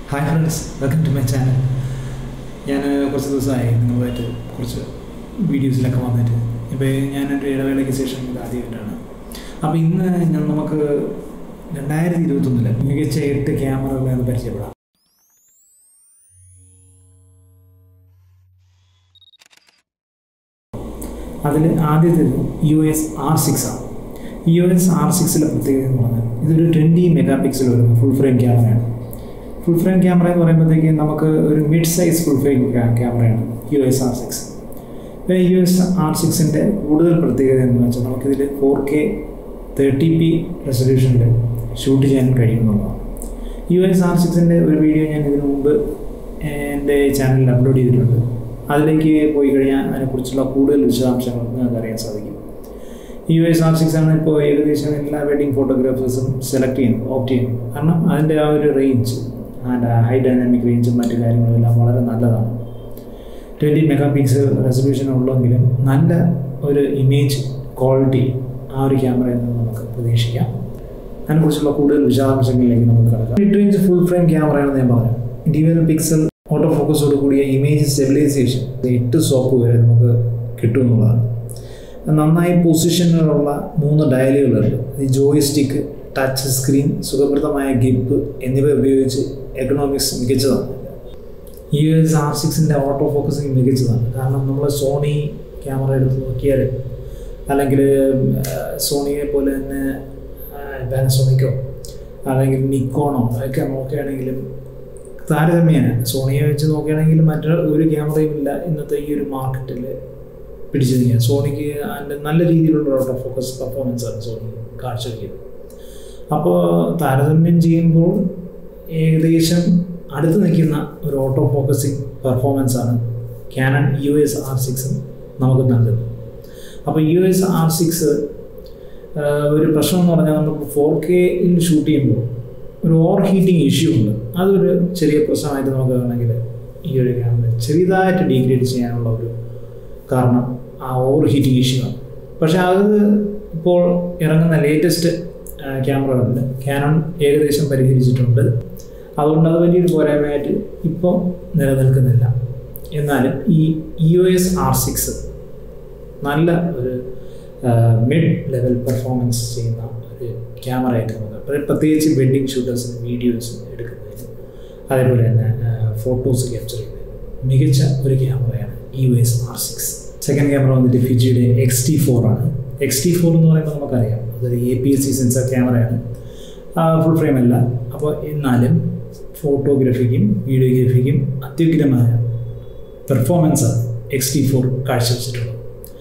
hi friends welcome to my channel ഞാൻ കുറച്ച് ദിവസമായി നിങ്ങളുമായിട്ട് കുറച്ച് വീഡിയോസിലൊക്കെ വന്നിട്ട് ഇപ്പോൾ ഞാനൊരു ഇടവേളയ്ക്ക് ശേഷം ഇത് ആദ്യമായിട്ടാണ് അപ്പോൾ ഇന്ന് ഞാൻ നമുക്ക് രണ്ടായിരത്തി ഇരുപത്തൊന്നില് മികച്ച എട്ട് ക്യാമറകളെ ഒന്ന് പരിചയപ്പെടാം അതിൽ ആദ്യത്തേത് യു എസ് ആർ സിക്സ് ആണ് യു എസ് ആർ സിക്സിലെ പ്രത്യേകത എന്ന് പറഞ്ഞാൽ ഇതൊരു ട്വൻറ്റി മെഗാ പിക്സൽ വരുന്ന ഫുൾ ഫ്രെയിം ക്യാമറയാണ് ഫുൾ ഫ്രെയിം ക്യാമറ എന്ന് പറയുമ്പോഴത്തേക്ക് നമുക്ക് ഒരു മിഡ് സൈസ് ഫുൾ ഫ്രെയിം ക്യാമറയാണ് യു എസ് ആർ സിക്സ് പിന്നെ യു എസ് ആർ സിക്സിൻ്റെ കൂടുതൽ പ്രത്യേകത എന്ന് വെച്ചാൽ നമുക്കിതിൽ ഫോർ കെ തേർട്ടി പി റെസൊല്യൂഷനിൽ ഷൂട്ട് ചെയ്യാൻ കഴിയുമെന്നുള്ളതാണ് യു എസ് ആർ സിക്സിൻ്റെ ഒരു വീഡിയോ ഞാൻ ഇതിനു മുമ്പ് എൻ്റെ ചാനലിൽ അപ്ലോഡ് ചെയ്തിട്ടുണ്ട് അതിലേക്ക് പോയി കഴിഞ്ഞാൽ അതിനെക്കുറിച്ചുള്ള കൂടുതൽ വിശദാംശങ്ങൾ നിങ്ങൾക്ക് അറിയാൻ സാധിക്കും യു എസ് ആർ സിക്സ് ആണ് ഇപ്പോൾ ഏകദേശം എല്ലാ വെഡിങ് ഫോട്ടോഗ്രാഫേഴ്സും സെലക്ട് ചെയ്യുന്നത് ഓപ്റ്റ് ചെയ്യുന്നത് കാരണം അതിൻ്റെ ആ ഒരു റേഞ്ച് അതിൻ്റെ ഹൈ ഡൈനാമിക് റേഞ്ചും മറ്റു കാര്യങ്ങളും എല്ലാം വളരെ നല്ലതാണ് ട്വൻറ്റി മെഗാ പിക്സൽ റെസൊല്യൂഷൻ ഉള്ളെങ്കിലും നല്ല ഒരു ഇമേജ് ക്വാളിറ്റി ആ ഒരു ക്യാമറയിൽ നിന്ന് നമുക്ക് പ്രതീക്ഷിക്കാം അതിനെക്കുറിച്ചുള്ള കൂടുതൽ വിശദാംശങ്ങളിലേക്ക് നമുക്ക് കിടക്കാം മിഡ് റേഞ്ച് ഫുൾ ഫ്രെയിം ക്യാമറയാണെന്ന് ഞാൻ പറഞ്ഞു ഡ്യുവൽ പിക്സൽ ഓട്ടോ ഫോക്കസോട് കൂടിയ ഇമേജ് സ്റ്റെബിലൈസേഷൻ എട്ട് സോപ്പ് വരെ നമുക്ക് കിട്ടുമെന്നുള്ളതാണ് നന്നായി പൊസിഷനുകളുള്ള മൂന്ന് ഡയലുകളുണ്ട് ഈ ജോയിസ്റ്റിക്ക് ടച്ച് സ്ക്രീൻ സുഖപ്രദമായ ഗിപ്പ് എന്നിവ ഉപയോഗിച്ച് എക്കണോമിക്സ് മികച്ചതാണ് യു എസ് ആർ സിക്സിൻ്റെ ഓട്ടോ ഫോക്കസിങ് മികച്ചതാണ് കാരണം നമ്മൾ സോണി ക്യാമറ എടുത്ത് നോക്കിയാൽ അല്ലെങ്കിൽ സോണിയെ പോലെ തന്നെ പാനസോണിക്കോ അല്ലെങ്കിൽ നിക്കോണോ ഒക്കെ നോക്കുകയാണെങ്കിലും താരതമ്യേന സോണിയെ വെച്ച് നോക്കുകയാണെങ്കിൽ മറ്റൊരു ഒരു ക്യാമറയും ഇല്ല ഇന്നത്തെ ഈ ഒരു മാർക്കറ്റിൽ പിടിച്ചു നിൽക്കുക സോണിക്ക് അതിൻ്റെ നല്ല രീതിയിലുള്ള ഓട്ടോ ഫോക്കസ് പെർഫോമൻസ് ആണ് സോണി കാഴ്ചവെക്കുന്നത് അപ്പോൾ താരതമ്യം ചെയ്യുമ്പോൾ ഏകദേശം അടുത്ത് നിൽക്കുന്ന ഒരു ഓട്ടോ ഫോക്കസിങ് പെർഫോമൻസ് ആണ് ക്യാനൺ യു എസ് ആർ സിക്സും നമുക്ക് നൽകുന്നത് അപ്പോൾ യു എസ് ആർ സിക്സ് ഒരു പ്രശ്നം എന്ന് പറഞ്ഞാൽ നമുക്ക് ഫോർ കെയിൽ ഷൂട്ട് ചെയ്യുമ്പോൾ ഒരു ഓവർ ഹീറ്റിംഗ് ഇഷ്യൂ ഉണ്ട് അതൊരു ചെറിയ പ്രശ്നമായിട്ട് നമുക്ക് വേണമെങ്കിൽ ഈ ഒരു ക്യാമറ ചെറിയതായിട്ട് ഡീഗ്രേഡ് ചെയ്യാനുള്ള ഒരു കാരണം ആ ഓവർ ഹീറ്റിംഗ് ഇഷ്യൂ ആണ് പക്ഷേ അത് ഇപ്പോൾ ഇറങ്ങുന്ന ലേറ്റസ്റ്റ് ക്യാമറകളിൽ ക്യാനൺ ഏകദേശം പരിഹരിച്ചിട്ടുണ്ട് അതുകൊണ്ട് അത് വലിയൊരു പോരായ്മയായിട്ട് ഇപ്പോൾ നിലനിൽക്കുന്നില്ല എന്നാലും ഈ യു എസ് ആർ സിക്സ് നല്ല ഒരു മിഡ് ലെവൽ പെർഫോമൻസ് ചെയ്യുന്ന ഒരു ക്യാമറയായിട്ട് നമുക്ക് പ്രത്യേകിച്ച് വെഡ്ഡിങ് ഷൂട്ടേഴ്സിന് വീഡിയോസ് എടുക്കുന്നതിന് അതേപോലെ തന്നെ ഫോട്ടോസ് ക്യാപ്ചർ ചെയ്യുന്നതിന് മികച്ച ഒരു ക്യാമറയാണ് U S R six second camera വന്നിട്ട് ഫിജിയുടെ എക്സ് ടി ഫോർ ആണ് എക്സ് ടി ഫോർ എന്ന് പറയുമ്പോൾ നമുക്കറിയാം അതൊരു A P S C sensor ക്യാമറയാണ് ഫുൾ ഫ്രെയിം അല്ല അപ്പോൾ എന്നാലും ഫോട്ടോഗ്രാഫിക്കും വീഡിയോഗ്രാഫിക്കും അത്യുഗ്രമായ പെർഫോമൻസാണ് എക്സ് ടി ഫോർ കാഴ്ചവെച്ചിട്ടുള്ളത്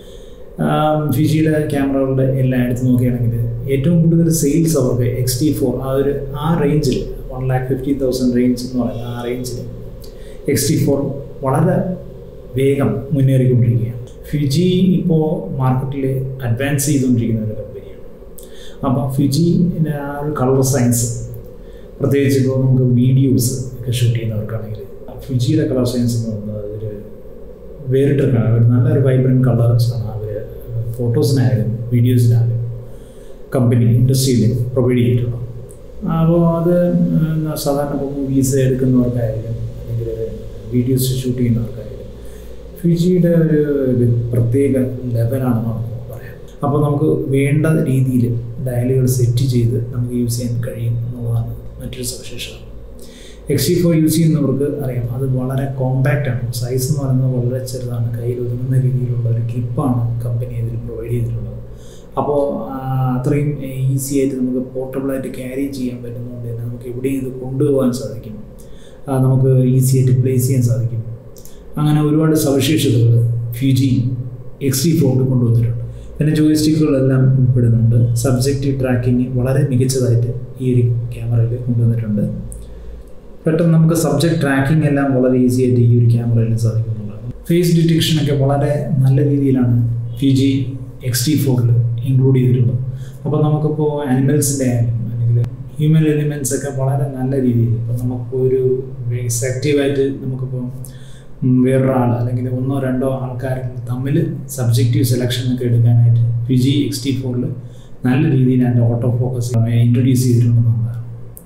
ഫിജിയുടെ ക്യാമറകളുടെ എല്ലാം എടുത്ത് നോക്കുകയാണെങ്കിൽ ഏറ്റവും കൂടുതൽ സെയിൽസ് അവർക്ക് എക്സ് ടി ഫോർ ആ ഒരു ആ റേഞ്ചിൽ one lakh fifty thousand range എന്ന് പറയുന്ന ആ റേഞ്ചിൽ എക്സ് ടി ഫോർ വളരെ വേഗം മുന്നേറിക്കൊണ്ടിരിക്കുകയാണ് ഫിജി ഇപ്പോൾ മാർക്കറ്റിൽ അഡ്വാൻസ് ചെയ്തുകൊണ്ടിരിക്കുന്ന ഒരു കമ്പനിയാണ് അപ്പോൾ ഫിജിൻ്റെ ആ ഒരു കളർ സയൻസ് പ്രത്യേകിച്ച് ഇപ്പോൾ നമുക്ക് വീഡിയോസ് ഒക്കെ ഷൂട്ട് ചെയ്യുന്നവർക്കാണെങ്കിൽ ഫിജിയുടെ കളർ സയൻസ് എന്ന് പറയുന്നത് ഒരു വേറിട്ടൊരു കളർ നല്ലൊരു വൈബ്രൻറ്റ് കളേഴ്സാണ് അവർ ഫോട്ടോസിനായാലും വീഡിയോസിനായാലും കമ്പനി ഇൻഡസ്ട്രിയിൽ പ്രൊവൈഡ് ചെയ്തിട്ടുള്ളത് അപ്പോൾ അത് സാധാരണ ഇപ്പോൾ മൂവീസ് എടുക്കുന്നവർക്കായാലും അല്ലെങ്കിൽ വീഡിയോസ് ഷൂട്ട് ചെയ്യുന്നവർക്കായാലും ഫിജിയുടെ ഒരു പ്രത്യേക ലെവലാണെന്ന് നമുക്ക് പറയാം അപ്പോൾ നമുക്ക് വേണ്ട രീതിയിൽ ഡയലുകൾ സെറ്റ് ചെയ്ത് നമുക്ക് യൂസ് ചെയ്യാൻ കഴിയും എന്നുള്ളതാണ് മറ്റൊരു സവിശേഷത എക്സ് ഫോർ യൂസ് ചെയ്യുന്നവർക്ക് അറിയാം അത് വളരെ കോമ്പാക്റ്റ് ആണ് സൈസ് എന്ന് പറയുന്നത് വളരെ ചെറുതാണ് കയ്യിൽ ഒതുങ്ങുന്ന രീതിയിലുള്ള ഒരു ക്ലിപ്പാണ് കമ്പനി ഇതിൽ പ്രൊവൈഡ് ചെയ്തിട്ടുള്ളത് അപ്പോൾ അത്രയും ഈസി ആയിട്ട് നമുക്ക് പോർട്ടബിളായിട്ട് ക്യാരി ചെയ്യാൻ പറ്റുന്നതുകൊണ്ട് തന്നെ നമുക്ക് എവിടെയും ഇത് കൊണ്ടുപോകാൻ സാധിക്കും നമുക്ക് ഈസി ആയിട്ട് പ്ലേസ് ചെയ്യാൻ സാധിക്കും അങ്ങനെ ഒരുപാട് സവിശേഷതകൾ ഫിജി എക്സ് ടി ഫോറിൽ കൊണ്ടുവന്നിട്ടുണ്ട് പിന്നെ ജോയിസ്റ്റിക്കുകളെല്ലാം ഉൾപ്പെടുന്നുണ്ട് സബ്ജക്റ്റ് ട്രാക്കിംഗ് വളരെ മികച്ചതായിട്ട് ഈ ഒരു ക്യാമറയിൽ കൊണ്ടുവന്നിട്ടുണ്ട് പെട്ടെന്ന് നമുക്ക് സബ്ജക്റ്റ് ട്രാക്കിംഗ് എല്ലാം വളരെ ഈസി ആയിട്ട് ഈ ഒരു ക്യാമറയിൽ സാധിക്കുന്നുള്ളതാണ് ഫേസ് ഡിറ്റക്ഷനൊക്കെ വളരെ നല്ല രീതിയിലാണ് ഫി ജി എക്സ് ടി ഫോറിൽ ഇൻക്ലൂഡ് ചെയ്തിട്ടുള്ളത് അപ്പോൾ നമുക്കിപ്പോൾ ആനിമൽസിൻ്റെ ആയാലും അല്ലെങ്കിൽ ഹ്യൂമൻ എലിമെൻറ്റ്സ് ഒക്കെ വളരെ നല്ല രീതിയിൽ ഇപ്പോൾ നമുക്ക് ഒരു സെക്റ്റീവായിട്ട് നമുക്കിപ്പോൾ വേറൊരാൾ അല്ലെങ്കിൽ ഒന്നോ രണ്ടോ ആൾക്കാർ തമ്മിൽ സബ്ജക്റ്റീവ് സെലക്ഷൻ ഒക്കെ എടുക്കാനായിട്ട് പി ജി എക്സ് ടി ഫോറിൽ നല്ല രീതിയിൽ അതിൻ്റെ ഓട്ടോ ഫോക്കസ് ഇൻട്രൊഡ്യൂസ് ചെയ്തിട്ടുണ്ടെന്നുള്ളതാണ്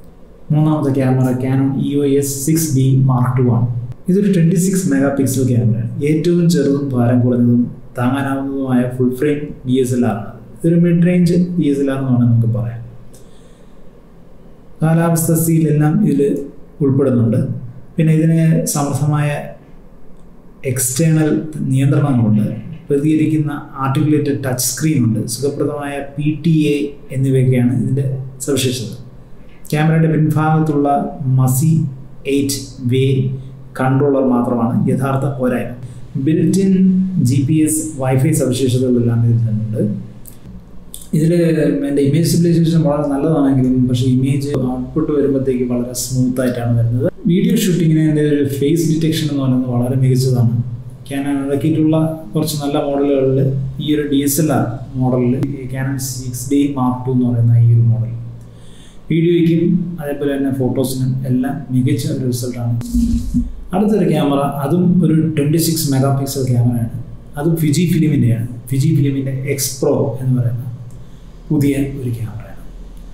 മൂന്നാമത്തെ camera Canon E O S six D mark two ആണ് ഇതൊരു ട്വൻറ്റി സിക്സ് മെഗാ പിക്സൽ ക്യാമറയാണ് ഏറ്റവും ചെറുതും ഭാരം കുറഞ്ഞതും താങ്ങാനാവുന്നതുമായ full frame D S L R ആണ് ഇതൊരു mid range D S L R എന്ന് വേണമെങ്കിൽ നമുക്ക് പറയാം കാലാവസ്ഥ സീലെല്ലാം ഇതിൽ ഉൾപ്പെടുന്നുണ്ട് പിന്നെ ഇതിന് സമർത്ഥമായ എക്സ്റ്റേണൽ നിയന്ത്രണങ്ങളുണ്ട് പ്രതികരിക്കുന്ന ആർട്ടിക്കുലേറ്റഡ് ടച്ച് സ്ക്രീൻ ഉണ്ട് സുഖപ്രദമായ പി ടി എ എന്നിവയൊക്കെയാണ് ഇതിൻ്റെ സവിശേഷത ക്യാമറയുടെ പിൻഭാഗത്തുള്ള മസി എയ്റ്റ് വേ കൺട്രോളർ മാത്രമാണ് യഥാർത്ഥ പോരായ്മ built in G P S wifi സവിശേഷതകളെല്ലാം ഇതിൽ തന്നെയുണ്ട് ഇതിൽ എൻ്റെ ഇമേജ് സ്റ്റെബിലൈസേഷൻ വളരെ നല്ലതാണെങ്കിലും പക്ഷേ ഇമേജ് ഔട്ട്പുട്ട് വരുമ്പോഴത്തേക്ക് വളരെ സ്മൂത്ത് ആയിട്ടാണ് വരുന്നത് വീഡിയോ ഷൂട്ടിങ്ങിന് എൻ്റെ ഒരു ഫേസ് ഡിറ്റക്ഷൻ എന്ന് പറയുന്നത് വളരെ മികച്ചതാണ് ക്യാനൺ ഇറക്കിയിട്ടുള്ള കുറച്ച് നല്ല മോഡലുകളിൽ ഈ ഒരു ഡി എസ് എൽ ആർ മോഡലിൽ Canon six D mark two എന്ന് പറയുന്ന ഈ ഒരു മോഡൽ വീഡിയോയ്ക്കും അതേപോലെ തന്നെ ഫോട്ടോസിനും എല്ലാം മികച്ച ഒരു റിസൾട്ടാണ് അടുത്തൊരു ക്യാമറ അതും ഒരു ട്വൻറ്റി സിക്സ് മെഗാ പിക്സൽ ക്യാമറയാണ് അതും ഫിജി ഫിലിമിൻ്റെയാണ് ഫിജി ഫിലിമിൻ്റെ എക്സ് പ്രോ എന്ന് പറയുന്ന പുതിയ ഒരു ക്യാമറയാണ്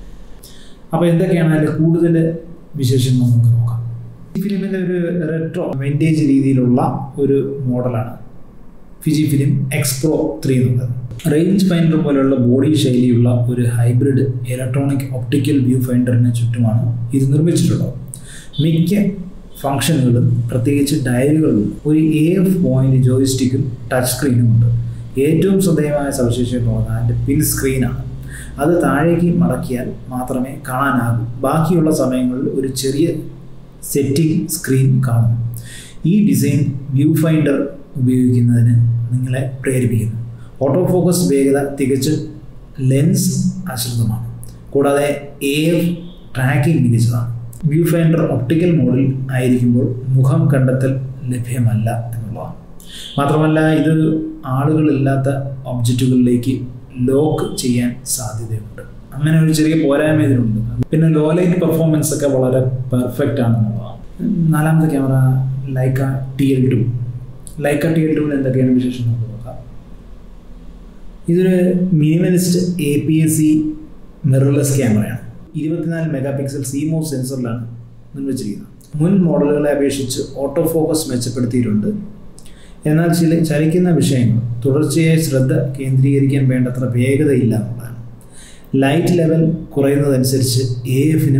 അപ്പോൾ എന്തൊക്കെയാണ് അതിൽ കൂടുതൽ വിശേഷങ്ങൾ നമുക്ക് നോക്കാം ഈ ഫിലിമിൻ്റെ ഒരു റെട്രോ വെൻറ്റേജ് രീതിയിലുള്ള ഒരു മോഡലാണ് Fujifilm X pro three എന്നുള്ളത് റേഞ്ച് ഫൈൻഡർ പോലെയുള്ള ബോഡി ശൈലിയുള്ള ഒരു ഹൈബ്രിഡ് ഇലക്ട്രോണിക് ഒപ്റ്റിക്കൽ വ്യൂ ഫൈൻഡറിന് ചുറ്റുമാണ് ഇത് നിർമ്മിച്ചിട്ടുള്ളത് മിക്ക ഫംഗ്ഷനുകളും പ്രത്യേകിച്ച് ഡയലുകളും ഒരു എ എഫ് പോയിന്റ് ജോയിസ്റ്റിക്കും ടച്ച് സ്ക്രീനും ഉണ്ട് ഏറ്റവും ശ്രദ്ധേയമായ സവിശേഷത എന്ന് പറഞ്ഞാൽ അതിൻ്റെ പിൻ സ്ക്രീനാണ് അത് താഴേക്ക് മടക്കിയാൽ മാത്രമേ കാണാനാകൂ ബാക്കിയുള്ള സമയങ്ങളിൽ ഒരു ചെറിയ സെറ്റിംഗ് സ്ക്രീൻ കാണും ഈ ഡിസൈൻ വ്യൂ ഫൈൻഡർ ഉപയോഗിക്കുന്നതിന് നിങ്ങളെ പ്രേരിപ്പിക്കുന്നു ഓട്ടോ ഫോക്കസ് വേഗത തികച്ചും ലെൻസ് ആശ്രിതമാണ് കൂടാതെ എ എഫ് ട്രാക്കിംഗ് മികച്ചതാണ് വ്യൂ ഫൈൻഡർ ഒപ്റ്റിക്കൽ മോഡിൽ ആയിരിക്കുമ്പോൾ മുഖം കണ്ടെത്തൽ ലഭ്യമല്ല എന്നുള്ളതാണ് മാത്രമല്ല ഇത് ആളുകളില്ലാത്ത ഒബ്ജക്റ്റുകളിലേക്ക് ലോക്ക് ചെയ്യാൻ സാധ്യതയുണ്ട് അങ്ങനെ ഒരു ചെറിയ പോരായ്മ ഇതിനുണ്ട് പിന്നെ ലോ ലൈറ്റ് പെർഫോമൻസ് ഒക്കെ വളരെ പെർഫെക്റ്റ് ആണെന്നുള്ളതാണ് നാലാമത്തെ camera Leica T L two Leica T L ടുവിൽ എന്തൊക്കെയാണ് വിശേഷം നമുക്ക് നോക്കാം ഇതൊരു minimalist A P S C mirrorless ക്യാമറയാണ് ഇരുപത്തിനാല് മെഗാ പിക്സൽ സിമോ സെൻസറിലാണ് നിർമ്മിച്ചിരിക്കുന്നത് മുൻ മോഡലുകളെ അപേക്ഷിച്ച് ഓട്ടോ ഫോക്കസ് മെച്ചപ്പെടുത്തിയിട്ടുണ്ട് എന്നാൽ ചില ചലിക്കുന്ന വിഷയങ്ങൾ തുടർച്ചയായി ശ്രദ്ധ കേന്ദ്രീകരിക്കാൻ വേണ്ടത്ര വേഗതയില്ല എന്നുള്ളതാണ് ലൈറ്റ് ലെവൽ കുറയുന്നതനുസരിച്ച് എ എഫിനും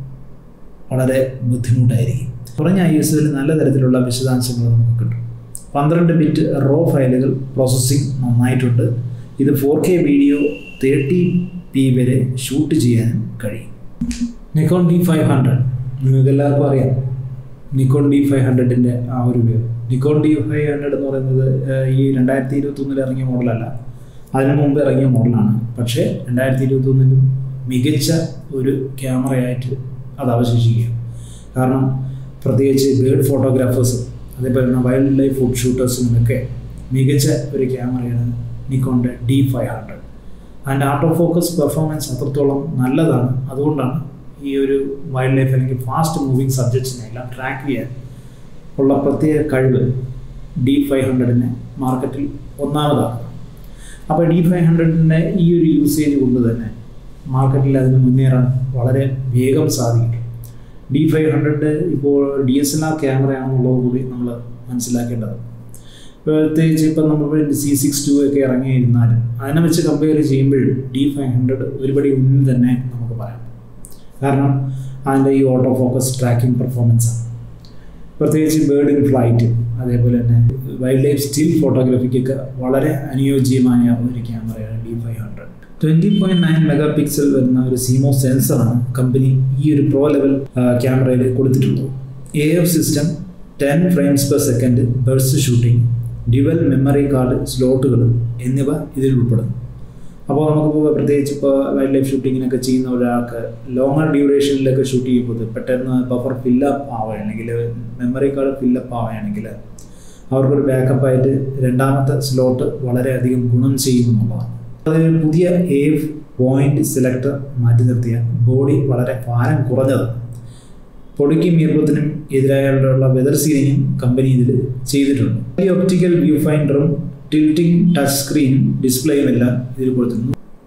വളരെ ബുദ്ധിമുട്ടായിരിക്കും കുറഞ്ഞ ഐ എസ് എല്ലിൽ നല്ല തരത്തിലുള്ള വിശദാംശങ്ങൾ നമുക്ക് കിട്ടും പന്ത്രണ്ട് ബിറ്റ് റോ ഫയലുകൾ പ്രോസസ്സിംഗ് നന്നായിട്ടുണ്ട് ഇത് four K video thirty P വരെ ഷൂട്ട് ചെയ്യാനും കഴിയും നിക്കോൺ ഡി ഫൈവ് ഹൺഡ്രഡ് നിങ്ങൾക്ക് എല്ലാവർക്കും അറിയാം നിക്കോൺ ഡി ഫൈവ് ഹൺഡ്രഡിൻ്റെ ആ ഒരു ഉപയോഗം നിക്കോൺ ഡി ഫൈവ് ഹൺഡ്രഡ് എന്ന് പറയുന്നത് ഈ രണ്ടായിരത്തി ഇരുപത്തൊന്നിൽ ഇറങ്ങിയ മോഡലല്ല അതിനു മുമ്പ് ഇറങ്ങിയ മോഡലാണ് പക്ഷേ രണ്ടായിരത്തി ഇരുപത്തൊന്നിലും മികച്ച ഒരു ക്യാമറയായിട്ട് അത് അവശേഷിക്കുകയാണ് കാരണം പ്രത്യേകിച്ച് ബേർഡ് ഫോട്ടോഗ്രാഫേഴ്സും അതേപോലെ തന്നെ വൈൽഡ് ലൈഫ് ഫുഡ് ഷൂട്ടേഴ്സിനുമൊക്കെ മികച്ച ഒരു ക്യാമറയാണ് നിക്കോണിൻ്റെ ഡി ഫൈവ് ഹൺഡ്രഡ് അതിൻ്റെ ആർട്ട് ഓഫ് ഫോക്കസ് പെർഫോമൻസ് അത്രത്തോളം നല്ലതാണ് അതുകൊണ്ടാണ് ഈ ഒരു വൈൽഡ് ലൈഫ് അല്ലെങ്കിൽ ഫാസ്റ്റ് മൂവിങ് സബ്ജക്ട്സിനെ എല്ലാം ട്രാക്ക് ചെയ്യാൻ ഉള്ള പ്രത്യേക കഴിവ് ഡി ഫൈവ് ഹൺഡ്രഡിനെ മാർക്കറ്റിൽ ഒന്നാമതാണ് അപ്പോൾ ഡി ഫൈവ് ഹൺഡ്രഡിൻ്റെ ഈ ഒരു യൂസേജ് കൊണ്ട് തന്നെ മാർക്കറ്റിൽ അതിന് മുന്നേറാൻ വളരെ വേഗം സാധിക്കും ഡി ഫൈവ് ഹൺഡ്രഡ് ഇപ്പോൾ ഡി എസ് എൽ ആർ ക്യാമറയാണെന്നുള്ളത് കൂടി നമ്മൾ മനസ്സിലാക്കേണ്ടത് പ്രത്യേകിച്ച് ഇപ്പം നമ്മൾ സി സിക്സ് ടു ഒക്കെ ഇറങ്ങിയിരുന്നാലും അതിനെ വെച്ച് കമ്പയർ ചെയ്യുമ്പോഴും ഡി ഫൈവ് ഹൺഡ്രഡ് ഒരുപടി മുന്നിൽ തന്നെ നമുക്ക് പറയാം കാരണം അതിൻ്റെ ഈ ഓട്ടോ ഫോക്കസ് ട്രാക്കിംഗ് പെർഫോമൻസാണ് പ്രത്യേകിച്ച് ബേർഡ് ഇൻ ഫ്ലൈറ്റ് അതേപോലെ തന്നെ വൈൽഡ് ലൈഫ് സ്റ്റിൽ ഫോട്ടോഗ്രാഫിക്കൊക്കെ വളരെ അനുയോജ്യമായ ഒരു ക്യാമറയാണ് D five hundred twenty point nine megapixel വരുന്ന ഒരു സീമോ സെൻസറാണ് കമ്പനി ഈ ഒരു പ്രോ ലെവൽ ക്യാമറയിൽ കൊടുത്തിട്ടുള്ളത് A F system ten frames per second burst shooting dual memory card സ്ലോട്ടുകൾ എന്നിവ ഇതിൽ ഉൾപ്പെടുന്നു അപ്പോൾ നമുക്കിപ്പോൾ പ്രത്യേകിച്ച് ഇപ്പോൾ വൈൽഡ് ലൈഫ് ഷൂട്ടിങ്ങിനൊക്കെ ചെയ്യുന്ന ഒരാൾക്ക് ലോങ്ങർ ഡ്യൂറേഷനിലൊക്കെ ഷൂട്ട് ചെയ്യുമ്പോൾ പെട്ടെന്ന് ബഫർ ഫില്ലപ്പ് ആവുകയാണെങ്കിൽ മെമ്മറി കാർഡ് ഫില്ലപ്പ് ആവുകയാണെങ്കിൽ അവർക്കൊരു ബാക്കപ്പായിട്ട് രണ്ടാമത്തെ സ്ലോട്ട് വളരെയധികം ഗുണം ചെയ്യുമെന്നുള്ളതാണ് അതിൽ പുതിയ എ പോയിന്റ് സെലക്ടർ മാറ്റി നിർത്തിയ ബോഡി വളരെ ഭാരം കുറഞ്ഞതാണ് പൊടിക്കും ഈർപ്പത്തിനും എതിരായുള്ള വെതർ സീലിങ്ങും കമ്പനി ഇതിൽ ചെയ്തിട്ടുണ്ട് ഈ ഒപ്റ്റിക്കൽ വ്യൂ ഫൈൻഡറും ടിൽറ്റിംഗ് ടച്ച് സ്ക്രീനും ഡിസ്പ്ലേയും എല്ലാം ഇതിൽ കൊടുത്തിരുന്നു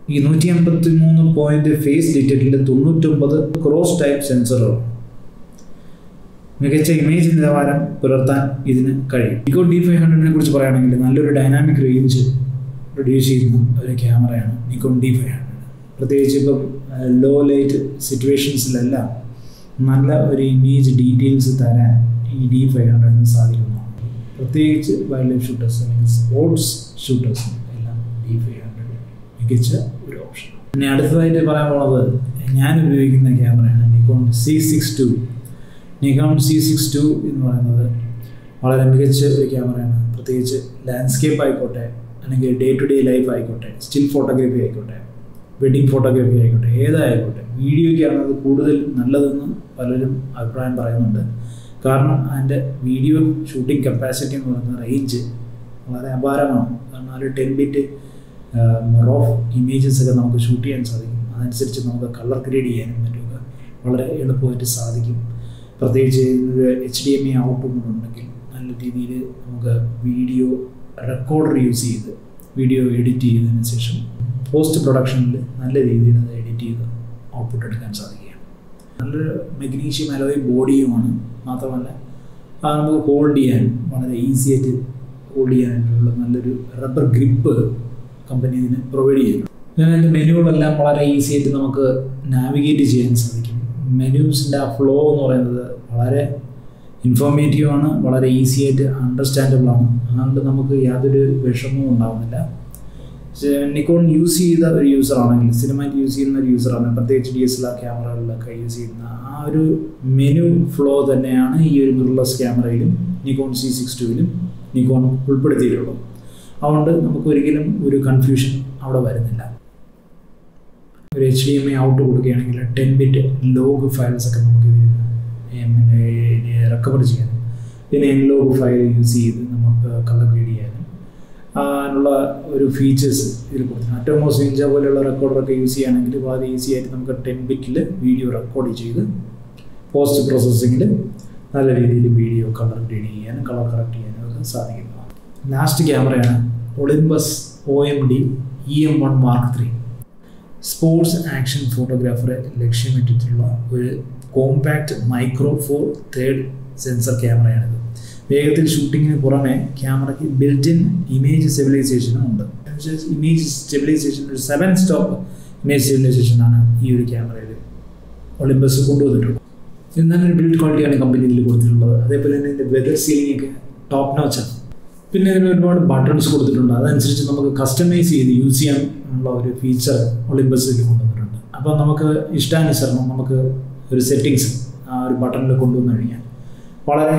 ഈ നൂറ്റി അമ്പത്തി മൂന്ന് പോയിന്റ് ഫേസ് ഡിറ്റക്റ്റിൽ തൊണ്ണൂറ്റൊമ്പത് ക്രോസ് ടൈപ്പ് സെൻസറുകൾ മികച്ച ഇമേജ് നിലവാരം പുലർത്താൻ ഇതിന് കഴിയും നിക്കോൺ ഡി ഫൈവ് ഹൺഡ്രഡിനെ കുറിച്ച് പറയുകയാണെങ്കിൽ നല്ലൊരു ഡൈനാമിക് റേഞ്ച് പ്രൊഡ്യൂസ് ചെയ്യുന്ന ഒരു ക്യാമറയാണ് നിക്കോൺ ഡി ഫൈവ് ഹൺഡ്രഡ് പ്രത്യേകിച്ച് ഇപ്പം ലോ ലൈറ്റ് സിറ്റുവേഷൻസിലെല്ലാം നല്ല ഒരു ഇമേജ് ഡീറ്റെയിൽസ് തരാൻ ഈ ഡി ഫൈവ് ഹൺഡ്രഡിന് സാധിക്കുന്നു പ്രത്യേകിച്ച് വൈൽഡ് ലൈഫ് ഷൂട്ടേഴ്സ് അല്ലെങ്കിൽ സ്പോർട്സ് ഷൂട്ടേഴ്സ് എല്ലാം ഡി ഫൈവ് ഹൺഡ്രഡ് മികച്ച ഒരു ഓപ്ഷൻ പിന്നെ അടുത്തതായിട്ട് പറയാൻ പോകുന്നത് ഞാൻ ഉപയോഗിക്കുന്ന ക്യാമറയാണ് Nikon C six two Nikon C six two എന്ന് പറയുന്നത് വളരെ മികച്ച ഒരു ക്യാമറയാണ് പ്രത്യേകിച്ച് ലാൻഡ്സ്കേപ്പ് ആയിക്കോട്ടെ അല്ലെങ്കിൽ ഡേ ടു ഡേ ലൈഫ് ആയിക്കോട്ടെ സ്റ്റിൽ ഫോട്ടോഗ്രാഫി ആയിക്കോട്ടെ വെഡിങ് ഫോട്ടോഗ്രാഫി ആയിക്കോട്ടെ ഏതായിക്കോട്ടെ വീഡിയോയ്ക്കാണ് അത് കൂടുതൽ നല്ലതെന്ന് പലരും അഭിപ്രായം പറയുന്നുണ്ട് കാരണം അതിൻ്റെ വീഡിയോ ഷൂട്ടിംഗ് കപ്പാസിറ്റി എന്ന് പറയുന്ന റേഞ്ച് വളരെ അപാരമാണ് കാരണം ഒരു ടെൻ ബിറ്റ് റോ ഇമേജസ് ഒക്കെ നമുക്ക് ഷൂട്ട് ചെയ്യാൻ സാധിക്കും അതനുസരിച്ച് നമുക്ക് കളർ ഗ്രേഡ് ചെയ്യാനും മറ്റുമൊക്കെ വളരെ എളുപ്പമായിട്ട് സാധിക്കും പ്രത്യേകിച്ച് ഒരു H D M A output ഉണ്ടെങ്കിൽ നല്ല രീതിയിൽ നമുക്ക് വീഡിയോ റെക്കോർഡർ യൂസ് ചെയ്ത് വീഡിയോ എഡിറ്റ് ചെയ്തതിന് ശേഷം പോസ്റ്റ് പ്രൊഡക്ഷനിൽ നല്ല രീതിയിൽ അത് എഡിറ്റ് ചെയ്ത് ഔട്ട്പുട്ട് എടുക്കാൻ സാധിക്കുകയാണ് നല്ലൊരു മെഗ്നീഷ്യം അലോയ് ബോഡിയുമാണ് മാത്രമല്ല അത് നമുക്ക് ഹോൾഡ് ചെയ്യാൻ വളരെ ഈസി ആയിട്ട് ഹോൾഡ് ചെയ്യാനായിട്ടുള്ള നല്ലൊരു റബ്ബർ ഗ്രിപ്പ് കമ്പനി ഇതിന് പ്രൊവൈഡ് ചെയ്യുന്നു പിന്നെ അതിൻ്റെ മെനുകളെല്ലാം വളരെ ഈസി ആയിട്ട് നമുക്ക് നാവിഗേറ്റ് ചെയ്യാൻ സാധിക്കും മെനൂസിൻ്റെ ആ ഫ്ലോ എന്ന് പറയുന്നത് വളരെ ഇൻഫോർമേറ്റീവ് ആണ് വളരെ ഈസി ആയിട്ട് അണ്ടർസ്റ്റാൻഡബിൾ ആണ് അതുകൊണ്ട് നമുക്ക് യാതൊരു വിഷമവും ഉണ്ടാവുന്നില്ല നിക്കോൺ യൂസ് ചെയ്ത ഒരു യൂസർ ആണെങ്കിൽ സിനിമയ്ക്ക് യൂസ് ചെയ്യുന്ന ഒരു യൂസറാണ് പ്രത്യേകിച്ച് ഡി എസ് എൽ ആർ ക്യാമറകളിലൊക്കെ യൂസ് ചെയ്യുന്ന ആ ഒരു മെനു ഫ്ലോ തന്നെയാണ് ഈ ഒരു മിറർലെസ് ക്യാമറയിലും നിക്കോൺ സി സിക്സ് ടുവിലും നിക്കോൺ ഉൾപ്പെടുത്തിയിട്ടുള്ളത് അതുകൊണ്ട് നമുക്ക് ഒരിക്കലും ഒരു കൺഫ്യൂഷൻ അവിടെ വരുന്നില്ല ഒരു H D M I out കൊടുക്കുകയാണെങ്കിൽ ടെൻ ബിറ്റ് ലോഗ് ഫയൽസ് ഒക്കെ നമുക്ക് ഇതിൽ റെക്കവർ ചെയ്യാനും പിന്നെ എൻ ലോഗ് ഫയൽ യൂസ് ചെയ്ത് നമുക്ക് കളർ ഗ്രേഡ് ചെയ്യാനും അതിനുള്ള ഒരു ഫീച്ചേഴ്സ് ഇതിൽ കൊടുത്തിട്ടുണ്ട് അറ്റോമോസ് ഇഞ്ച പോലെയുള്ള റെക്കോർഡറൊക്കെ യൂസ് ചെയ്യുകയാണെങ്കിൽ വളരെ ഈസി ആയിട്ട് നമുക്ക് ടെൻ ബിറ്റിൽ വീഡിയോ റെക്കോർഡ് ചെയ്ത് പോസ്റ്റ് പ്രോസസ്സിങ്ങിൽ നല്ല രീതിയിൽ വീഡിയോ കളർ ഗ്രേഡ് ചെയ്യാനും കളർ കറക്റ്റ് ചെയ്യാനും ഒക്കെ സാധിക്കുന്നതാണ് ലാസ്റ്റ് ക്യാമറയാണ് Olympus O M D E M one mark three sports action ഫോട്ടോഗ്രാഫറെ ലക്ഷ്യമിട്ടിട്ടുള്ള ഒരു compact micro four third sensor ക്യാമറയാണിത് വേഗത്തിൽ ഷൂട്ടിങ്ങിന് പുറമെ ക്യാമറയ്ക്ക് ബിൽറ്റിൻ ഇമേജ് സ്റ്റെബിലൈസേഷനും ഉണ്ട് ഇമേജ് സ്റ്റെബിലൈസേഷൻ ഒരു സെവൻ സ്റ്റോപ്പ് ഇമേജ് സ്റ്റെബിലൈസേഷനാണ് ഈ ഒരു ക്യാമറയിൽ ഒളിമ്പസ് കൊണ്ടുവന്നിട്ടുള്ളത് ഇത് നല്ലൊരു ബിൽഡ് ക്വാളിറ്റിയാണ് കമ്പനി ഇതിൽ കൊടുത്തിട്ടുള്ളത് അതേപോലെ തന്നെ ഇതിൻ്റെ വെതർ സീലിംഗ് ഒക്കെ ടോപ്പ് നോച്ചാണ് പിന്നെ ഇതിന് ഒരുപാട് ബട്ടൺസ് കൊടുത്തിട്ടുണ്ട് അതനുസരിച്ച് നമുക്ക് കസ്റ്റമൈസ് ചെയ്ത് യൂസ് ചെയ്യാൻ ഉള്ള ഒരു ഫീച്ചർ ഒളിമ്പസിൽ കൊണ്ടുവന്നിട്ടുണ്ട് അപ്പോൾ നമുക്ക് ഇഷ്ടാനുസരണം നമുക്ക് ഒരു സെറ്റിങ്സ് ആ ഒരു ബട്ടണിൽ കൊണ്ടുവന്നു കഴിഞ്ഞാൽ വളരെ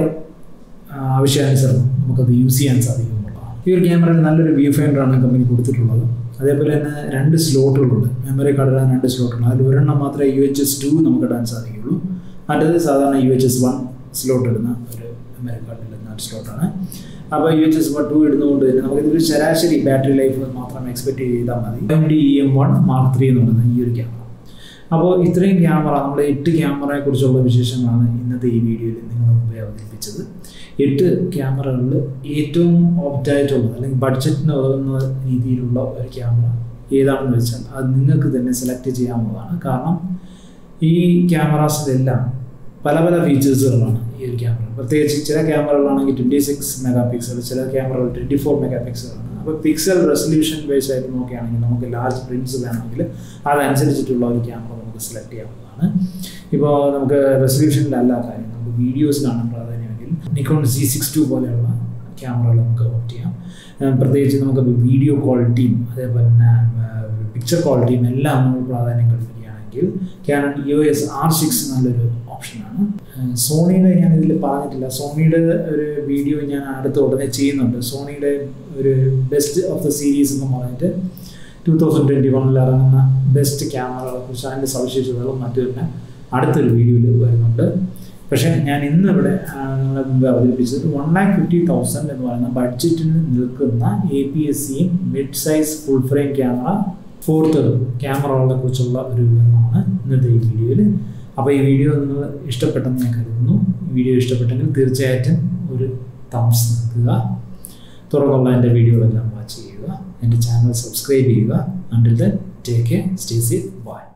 ആവശ്യാനുസരണം നമുക്കത് യൂസ് ചെയ്യാൻ സാധിക്കുന്നുള്ളതാണ് ഈ ഒരു ക്യാമറയിൽ നല്ലൊരു വ്യൂ ഫൈൻഡറാണ് കമ്പനി കൊടുത്തിട്ടുള്ളത് അതേപോലെ തന്നെ രണ്ട് സ്ലോട്ടുകളുണ്ട് മെമ്മറി കാർഡ് ഇടാൻ രണ്ട് സ്ലോട്ടുണ്ട് അതിൽ ഒരെണ്ണം മാത്രമേ യു എച്ച് എസ് ടു നമുക്ക് ഇടാൻ സാധിക്കുള്ളൂ മറ്റേത് സാധാരണ U H S one slot ഇടുന്ന ഒരു മെമ്മറി കാർഡിൽ ഇടുന്ന ഒരു സ്ലോട്ടാണ് അപ്പോൾ U H S one two ഇടുന്നതുകൊണ്ട് തന്നെ നമുക്ക് ഇതിൽ ശരാശരി ബാറ്ററി ലൈഫ് മാത്രം എക്സ്പെക്ട് ചെയ്താൽ മതി M D E M one mark three എന്ന് പറയുന്നത് ഈ ഒരു ക്യാമറ അപ്പോൾ ഇത്രയും ക്യാമറ നമ്മുടെ എട്ട് ക്യാമറയെ കുറിച്ചുള്ള വിശേഷങ്ങളാണ് ഇന്നത്തെ ഈ വീഡിയോയിൽ നിങ്ങൾ മുമ്പേ അവതരിപ്പിച്ചത് എട്ട് ക്യാമറകളിൽ ഏറ്റവും ഓപ്റ്റായിട്ടുള്ളത് അല്ലെങ്കിൽ ബഡ്ജറ്റിന് ഉതകുന്ന രീതിയിലുള്ള ഒരു ക്യാമറ ഏതാണെന്ന് വെച്ചാൽ അത് നിങ്ങൾക്ക് തന്നെ സെലക്ട് ചെയ്യാവുന്നതാണ് കാരണം ഈ ക്യാമറാസിലെല്ലാം പല പല ഫീച്ചേഴ്സുകളാണ് ഈ ഒരു ക്യാമറ പ്രത്യേകിച്ച് ചില ക്യാമറകളാണെങ്കിൽ ട്വൻറ്റി സിക്സ് മെഗാ പിക്സൽ ചില ക്യാമറകൾ ട്വൻറ്റി ഫോർ മെഗാ പിക്സലാണ് അപ്പോൾ പിക്സൽ റെസൊല്യൂഷൻ ബേസ് ആയിട്ട് നോക്കുകയാണെങ്കിൽ നമുക്ക് ലാർജ് പ്രിൻറ്റ്സ് വേണമെങ്കിൽ അതനുസരിച്ചിട്ടുള്ള ഒരു ക്യാമറ നമുക്ക് സെലക്ട് ചെയ്യാവുന്നതാണ് ഇപ്പോൾ നമുക്ക് റെസൊല്യൂഷനിലല്ല കാര്യം നമുക്ക് വീഡിയോസിലാണ് പ്രാധാന്യമെങ്കിൽ നിക്കോൺ സി സിക്സ് ടു പോലെയുള്ള ക്യാമറകൾ നമുക്ക് ഓപ്റ്റ് ചെയ്യാം പ്രത്യേകിച്ച് നമുക്ക് വീഡിയോ ക്വാളിറ്റിയും അതേപോലെ തന്നെ പിക്ചർ ക്വാളിറ്റിയും എല്ലാം നമ്മൾ പ്രാധാന്യം കൽപ്പിക്കുകയാണെങ്കിൽ Canon U S R six നല്ലൊരു ഓപ്ഷനാണ് സോണിയുടെ ഞാൻ ഇതിൽ പറഞ്ഞിട്ടില്ല സോണിയുടെ ഒരു വീഡിയോ ഞാൻ അടുത്ത ഉടനെ ചെയ്യുന്നുണ്ട് സോണിയുടെ ഒരു ബെസ്റ്റ് ഓഫ് ദ സീരീസ് എന്ന് പറഞ്ഞിട്ട് ടു തൗസൻഡ് ട്വൻറ്റി വണ്ണിൽ ഇറങ്ങുന്ന ബെസ്റ്റ് ക്യാമറകളെ കുറിച്ച് അതിൻ്റെ സവിശേഷതകളും മറ്റു തന്നെ അടുത്തൊരു വീഡിയോയിൽ വരുന്നുണ്ട് പക്ഷേ ഞാൻ ഇന്ന് ഇവിടെ നിങ്ങളെ മുമ്പ് അവതരിപ്പിച്ചത് വൺ ലാക്ക് ഫിഫ്റ്റി തൗസൻഡ് എന്ന് പറയുന്ന ബഡ്ജറ്റിന് നിൽക്കുന്ന എ പി എസ് സിയും mid size full frame camera fourth ക്യാമറകളെ കുറിച്ചുള്ള ഒരു വിവരണമാണ് ഇന്നത്തെ ഈ വീഡിയോയിൽ അപ്പോൾ ഈ വീഡിയോ നിങ്ങൾ ഇഷ്ടപ്പെട്ടെന്ന് ഞാൻ കരുതുന്നു ഈ വീഡിയോ ഇഷ്ടപ്പെട്ടെങ്കിൽ തീർച്ചയായിട്ടും ഒരു തംസ് നൽകുക തുടർന്നുള്ള എൻ്റെ വീഡിയോകളെല്ലാം വാച്ച് ചെയ്യുക എൻ്റെ ചാനൽ സബ്സ്ക്രൈബ് ചെയ്യുക until then take care stay safe by